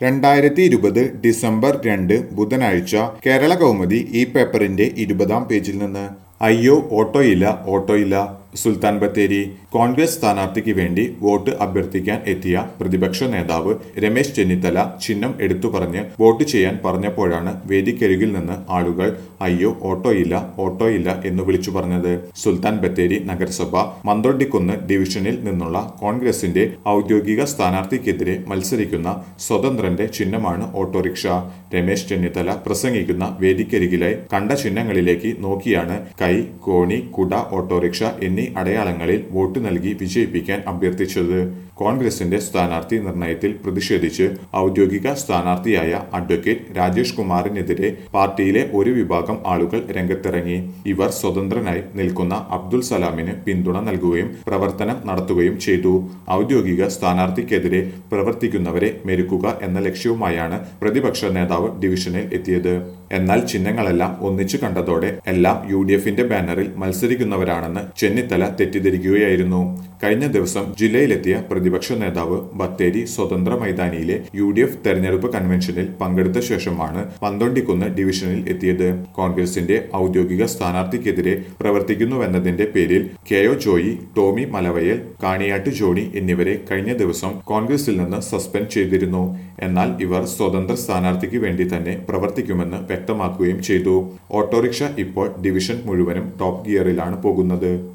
രണ്ടായിരത്തി ഇരുപത് ഡിസംബർ രണ്ട് ബുധനാഴ്ച കേരള കൗമുദി ഈ പേപ്പറിന്റെ ഇരുപതാം പേജിൽ നിന്ന് അയ്യോ ഓട്ടോയില്ല ഓട്ടോയില്ല സുൽത്താൻ ബത്തേരി കോൺഗ്രസ് സ്ഥാനാർത്ഥിക്ക് വേണ്ടി വോട്ട് അഭ്യർത്ഥിക്കാൻ എത്തിയ പ്രതിപക്ഷ നേതാവ് രമേശ് ചെന്നിത്തല ചിഹ്നം എടുത്തു പറഞ്ഞ് വോട്ട് ചെയ്യാൻ പറഞ്ഞപ്പോഴാണ് വേദിക്കരികിൽ നിന്ന് ആളുകൾ അയ്യോ ഓട്ടോയില്ല ഓട്ടോയില്ല എന്ന് വിളിച്ചു പറഞ്ഞത് സുൽത്താൻ ബത്തേരി നഗരസഭ മന്തോട്ടിക്കുന്ന് ഡിവിഷനിൽ നിന്നുള്ള കോൺഗ്രസിന്റെ ഔദ്യോഗിക സ്ഥാനാർത്ഥിക്കെതിരെ മത്സരിക്കുന്ന സ്വതന്ത്രന്റെ ചിഹ്നമാണ് ഓട്ടോറിക്ഷ രമേശ് ചെന്നിത്തല പ്രസംഗിക്കുന്ന വേദിക്കരികിലായി കണ്ട ചിഹ്നങ്ങളിലേക്ക് നോക്കിയാണ് കൈ കോണി കുട ഓട്ടോറിക്ഷ എന്നീ അടയാളങ്ങളിൽ വോട്ട് നൽകി വിജയിപ്പിക്കാൻ അഭ്യർത്ഥിച്ചത് കോൺഗ്രസിന്റെ സ്ഥാനാർത്ഥി നിർണയത്തിൽ പ്രതിഷേധിച്ച് ഔദ്യോഗിക സ്ഥാനാർത്ഥിയായ അഡ്വക്കേറ്റ് രാജേഷ് കുമാറിനെതിരെ പാർട്ടിയിലെ ഒരു വിഭാഗം ആളുകൾ രംഗത്തിറങ്ങി ഇവർ സ്വതന്ത്രനായി നിൽക്കുന്ന അബ്ദുൽ സലാമിന് പിന്തുണ നൽകുകയും പ്രവർത്തനം നടത്തുകയും ചെയ്തു ഔദ്യോഗിക സ്ഥാനാർത്ഥിക്കെതിരെ പ്രവർത്തിക്കുന്നവരെ മെരുക്കുക എന്ന ലക്ഷ്യവുമായാണ് പ്രതിപക്ഷ നേതാവ് ഡിവിഷനിൽ എത്തിയത് എന്നാൽ ചിഹ്നങ്ങളെല്ലാം ഒന്നിച്ചു കണ്ടതോടെ എല്ലാം യു ഡി എഫിന്റെ ബാനറിൽ മത്സരിക്കുന്നവരാണെന്ന് ചെന്നിത്തല തെറ്റിദ്ധരിക്കുകയായിരുന്നു കഴിഞ്ഞ ദിവസം ജില്ലയിലെത്തിയ പ്രതിപക്ഷ നേതാവ് ബത്തേരി സ്വതന്ത്ര മൈതാനിയിലെ യു ഡി എഫ് തെരഞ്ഞെടുപ്പ് കൺവെൻഷനിൽ പങ്കെടുത്ത ശേഷമാണ് പന്തോണ്ടിക്കുന്ന് ഡിവിഷനിൽ എത്തിയത് കോൺഗ്രസിന്റെ ഔദ്യോഗിക സ്ഥാനാർത്ഥിക്കെതിരെ പ്രവർത്തിക്കുന്നുവെന്നതിന്റെ പേരിൽ കെ ഒ ജോയി ടോമി മലവയൽ കാണിയാട്ട് ജോണി എന്നിവരെ കഴിഞ്ഞ ദിവസം കോൺഗ്രസിൽ നിന്ന് സസ്പെൻഡ് ചെയ്തിരുന്നു എന്നാൽ ഇവർ സ്വതന്ത്ര സ്ഥാനാർത്ഥിക്ക് വേണ്ടി തന്നെ പ്രവർത്തിക്കുമെന്ന് വ്യക്തമാക്കുകയും ചെയ്തു ഓട്ടോറിക്ഷ ഇപ്പോൾ ഡിവിഷൻ മുഴുവനും ടോപ്പ് ഗിയറിലാണ് പോകുന്നത്